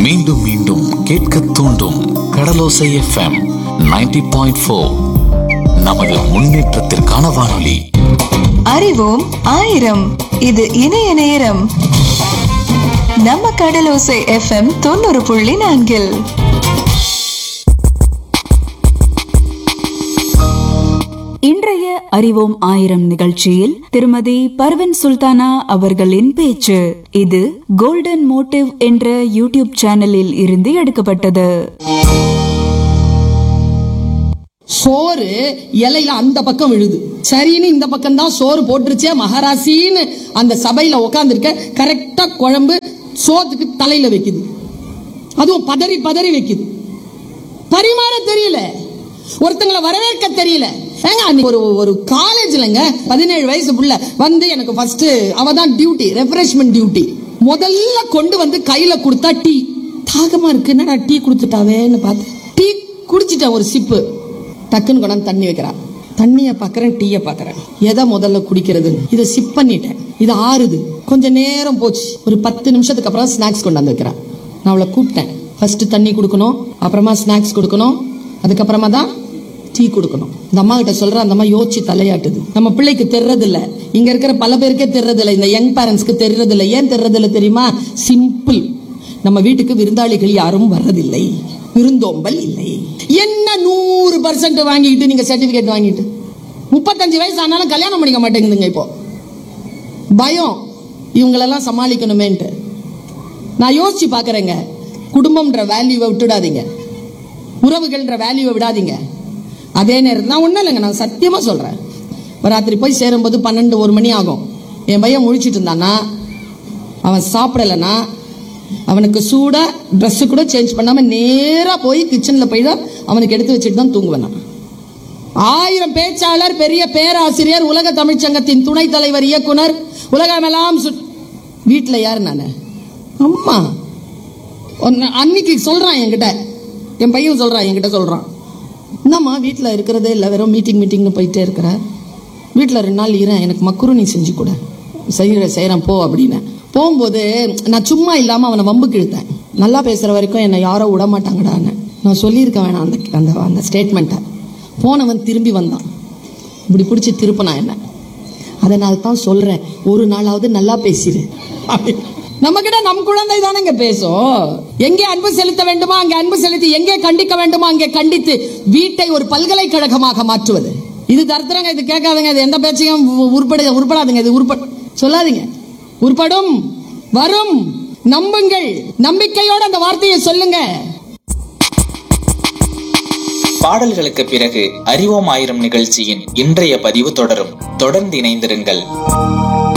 மீண்டும் மீண்டும் கேட்க தூண்டும் கடலோசை எஃப்எம் 90.4 பாயிண்ட் ஃபோர் நமது முன்னேற்றத்திற்கான வானொலி அறிவோம் ஆயிரம் இது இணைய நேரம் நம்ம கடலோசை எஃப்எம் தொண்ணூறு புள்ளி நான்கில் இன்றைய அறிவோம் ஆயிரம் நிகழ்ச்சியில் திருமதி பர்வன் சுல்தானா அவர்களின் பேச்சு இது கோல்டன் மோட்டிவ் என்ற யூடியூப் சேனலில் இருந்து எடுக்கப்பட்டது சோறு இலையில அந்த பக்கம் விழுது சரின்னு இந்த பக்கம் தான் சோறு போட்டுருச்சே மகாராசின்னு அந்த சபையில உட்காந்துருக்க கரெக்டா குழம்பு சோத்துக்கு தலையில வைக்குது அதுவும் பதறி பதறி வைக்குது பரிமாற தெரியல ஒருத்தங்களை வரவேற்க தெரியல ஏங்க அன்னைக்கு ஒரு ஒரு காலேஜ்லங்க பதினேழு வயசு புள்ள வந்து எனக்கு ஃபர்ஸ்ட் அவ தான் டியூட்டி ரெஃப்ரெஷ்மெண்ட் டியூட்டி முதல்ல கொண்டு வந்து கையில கொடுத்தா டீ தாகமா இருக்கு என்னடா டீ கொடுத்துட்டாவேன்னு பார்த்தேன் டீ குடிச்சிட்டேன் ஒரு சிப்பு டக்குன்னு கொண்டாந்து தண்ணி வைக்கிறா தண்ணியை பார்க்கறேன் டீயை பார்க்கறேன் எதை முதல்ல குடிக்கிறது இதை சிப் பண்ணிட்டேன் இது ஆறுது கொஞ்ச நேரம் போச்சு ஒரு பத்து நிமிஷத்துக்கு அப்புறம் ஸ்நாக்ஸ் கொண்டாந்து வைக்கிறான் நான் அவளை கூப்பிட்டேன் ஃபர்ஸ்ட் தண்ணி கொடுக்கணும் அப்புறமா ஸ்நாக்ஸ் கொடுக்கணும் அதுக்கப்புறமா தான் டீ கொடுக்கணும் இந்த அம்மா கிட்ட சொல்ற அந்த அம்மா யோசிச்சு தலையாட்டுது நம்ம பிள்ளைக்கு தெரியறது இல்ல இங்க இருக்கிற பல பேருக்கே தெரியறது இல்ல இந்த யங் பேரண்ட்ஸ்க்கு தெரியறது இல்ல ஏன் தெரியறது இல்ல தெரியுமா சிம்பிள் நம்ம வீட்டுக்கு விருந்தாளிகள் யாரும் வர்றதில்லை விருந்தோம்பல் இல்லை என்ன நூறு பர்சன்ட் வாங்கிட்டு நீங்க சர்டிபிகேட் வாங்கிட்டு முப்பத்தஞ்சு வயசு ஆனாலும் கல்யாணம் பண்ணிக்க மாட்டேங்குதுங்க இப்போ பயம் இவங்களெல்லாம் சமாளிக்கணுமேன்ட்டு நான் யோசிச்சு பார்க்கறேங்க குடும்பம்ன்ற வேல்யூவை விட்டுடாதீங்க உறவுகள்ன்ற வேல்யூவை விடாதீங்க அதே நேரத்தில் நான் ஒன்றும் இல்லைங்க நான் சத்தியமாக சொல்கிறேன் ராத்திரி போய் சேரும்போது பன்னெண்டு ஒரு மணி ஆகும் என் பையன் முழிச்சிட்டு இருந்தானா அவன் சாப்பிடலைன்னா அவனுக்கு சூடாக ட்ரெஸ்ஸு கூட சேஞ்ச் பண்ணாமல் நேராக போய் கிச்சனில் போய் தான் அவனுக்கு எடுத்து வச்சுட்டு தான் தூங்குவேன் நான் ஆயிரம் பேச்சாளர் பெரிய பேராசிரியர் உலக தமிழ்ச்சங்கத்தின் துணைத் தலைவர் இயக்குனர் உலகமெல்லாம் சு வீட்டில் யார் நான் அம்மா ஒன்னு- அன்னைக்கு சொல்றான் என்கிட்ட என் பையன் சொல்றான் என்கிட்ட சொல்றான் என்னம்மா வீட்டில் இருக்கிறதே இல்லை வெறும் மீட்டிங் மீட்டிங்னு போயிட்டே இருக்கிற வீட்டில் ரெண்டு நாள் இரேன் எனக்கு மக்குரு நீ செஞ்சு கொடு செய்கிற செய்கிறேன் போ அப்படின்னு போகும்போது நான் சும்மா இல்லாமல் அவனை வம்புக்கு இழுத்தேன் நல்லா பேசுகிற வரைக்கும் என்னை யாரோ விட மாட்டாங்கடான்னு நான் சொல்லியிருக்க வேணாம் அந்த அந்த அந்த ஸ்டேட்மெண்ட்டை போனவன் திரும்பி வந்தான் இப்படி பிடிச்சி திருப்பினான் என்ன அதனால தான் சொல்றேன் ஒரு நாளாவது நல்லா பேசிடு நம்ம கிட்ட நம் குழந்தை தானேங்க பேசும் எங்கே அன்பு செலுத்த வேண்டுமா அங்கே அன்பு செலுத்தி எங்கே கண்டிக்க வேண்டுமா அங்கே கண்டித்து வீட்டை ஒரு பல்கலைக்கழகமாக மாற்றுவது இது தருத்துறங்க இது கேட்காதுங்க இது எந்த பேச்சையும் உ- உருப்பட உருப்படாதுங்க இது உருப்ப சொல்லாதீங்க உருப்படும் வரும் நம்புங்கள் நம்பிக்கையோட அந்த வார்த்தையை சொல்லுங்க பாடல்களுக்கு பிறகு அறிவோம் ஆயிரம் நிகழ்ச்சியின் இன்றைய பதிவு தொடரும் தொடர்ந்து இணைந்திருங்கள்